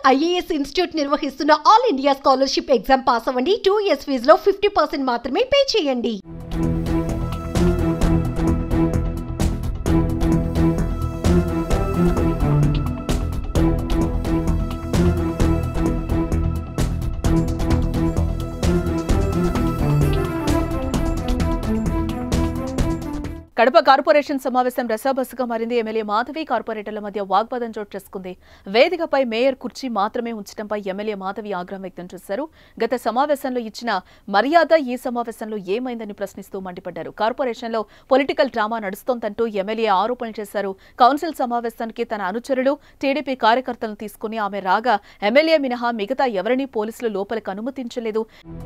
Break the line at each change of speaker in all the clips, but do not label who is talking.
IAS institute నిర్వహిస్తున్న all India scholarship exam pass అవ్వండి two years ఫీజులో ఫిఫ్టీ పర్సెంట్ మాత్రమే పే చేయండి
కడప కార్పొరేషన్ సమావేశం రసాబస్సుగా మారింది ఎమ్మెల్యే మాధవి కార్పొరేటర్ల మధ్య వాగ్వాదం చోటు చేసుకుంది వేదికపై మేయర్ కుర్చీ మాత్రమే ఉంచడంపై ఎమ్మెల్యే మాధవి ఆగ్రహం వ్యక్తం చేశారు గత సమావేశంలో ఇచ్చిన మర్యాద ఈ సమావేశంలో ఏమైందని ప్రశ్నిస్తూ మండిపడ్డారు కార్పొరేషన్లో పొలిటికల్ డ్రామా నడుస్తోందంటూ ఎమ్మెల్యే ఆరోపణలు చేశారు కౌన్సిల్ సమావేశానికి తన అనుచరులు టీడీపీ కార్యకర్తలను తీసుకుని ఆమె రాగా ఎమ్మెల్యే మినహా మిగతా ఎవరినీ పోలీసులు లోపలికి అనుమతించలేదు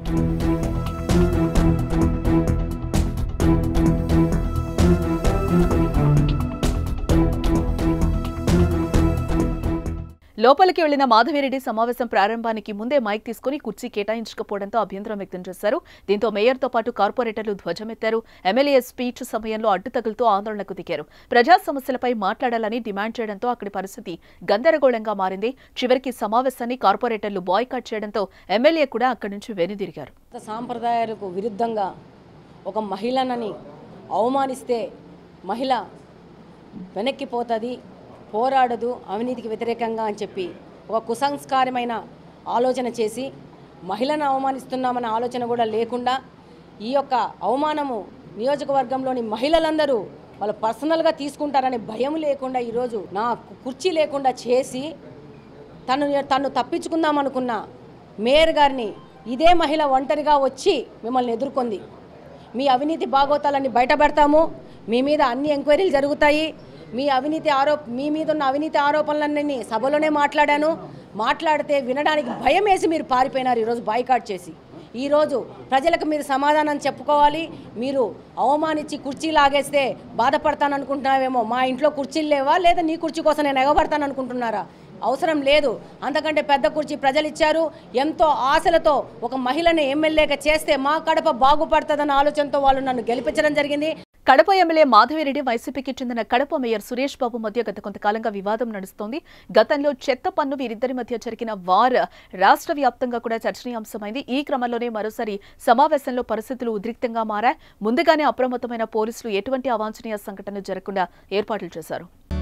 లోపలికి వెళ్లిన మాధవిరెడ్డి సమావేశం ప్రారంభానికి ముందే మైక్ తీసుకుని కుర్చీ కేటాయించకపోవడంతో అభ్యంతరం వ్యక్తం చేశారు దీంతో మేయర్తో పాటు కార్పొరేటర్లు ధ్వజమెత్తారు ఎమ్మెల్యే స్పీచ్ సమయంలో అడ్డు తగులుతూ ఆందోళనకు దిగారు ప్రజా సమస్యలపై మాట్లాడాలని డిమాండ్ చేయడంతో అక్కడి పరిస్థితి గందరగోళంగా మారింది చివరికి సమావేశాన్ని కార్పొరేటర్లు బాయ్కాట్ చేయడంతో ఎమ్మెల్యే కూడా అక్కడి నుంచి వెనుదిరిగారు
పాత సాంప్రదాయాలకు విరుద్ధంగా ఒక మహిళనని అవమానిస్తే మహిళ వెనక్కిపోతుంది పోరాడదు అవినీతికి వ్యతిరేకంగా అని చెప్పి ఒక కుసంస్కారమైన ఆలోచన చేసి మహిళను అవమానిస్తున్నామన్న ఆలోచన కూడా లేకుండా ఈ యొక్క అవమానము నియోజకవర్గంలోని మహిళలందరూ వాళ్ళు పర్సనల్గా తీసుకుంటారనే భయం లేకుండా ఈరోజు నా కుర్చీ లేకుండా చేసి తను తను తప్పించుకుందాం అనుకున్న మేయర్ గారిని ఇదే మహిళ ఒంటరిగా వచ్చి మిమ్మల్ని ఎదుర్కొంది మీ అవినీతి బాగోతాలని బయటపెడతాము మీ మీద అన్ని ఎంక్వైరీలు జరుగుతాయి మీ అవినీతి ఆరోప మీ మీద ఉన్న అవినీతి ఆరోపణలన్నీ సభలోనే మాట్లాడాను మాట్లాడితే వినడానికి భయం వేసి మీరు పారిపోయినారు ఈరోజు బాయ్కాట్ చేసి ఈరోజు ప్రజలకు మీరు సమాధానం చెప్పుకోవాలి మీరు అవమానించి కుర్చీ లాగేస్తే బాధపడతాను అనుకుంటున్నావేమో మా ఇంట్లో కుర్చీలు లేవా లేదా నీ కుర్చీ కోసం నేను ఎగబడతాను అనుకుంటున్నారా అవసరం లేదు అంతకంటే పెద్ద కుర్చీ ప్రజలు ఇచ్చారు ఎంతో ఆశలతో ఒక మహిళని ఎమ్మెల్యేగా చేస్తే మా కడప బాగుపడుతుందన్న ఆలోచనతో వాళ్ళు నన్ను గెలిపించడం జరిగింది
కడప ఎమ్మెల్యే మాధవిరెడ్డి వైసీపీకి చెందిన కడప మేయర్ సురేష్ బాబు మధ్య గత కొంతకాలంగా వివాదం నడుస్తోంది గతంలో చెత్త పన్ను వీరిద్దరి మధ్య జరిగిన వార్ రాష్ట్ర వ్యాప్తంగా కూడా చర్చనీయాంశమైంది ఈ క్రమంలోనే మరోసారి సమావేశంలో పరిస్థితులు ఉద్రిక్తంగా మారాయి ముందుగానే అప్రమత్తమైన పోలీసులు ఎటువంటి అవాంఛనీయ సంఘటనలు జరగకుండా ఏర్పాట్లు చేశారు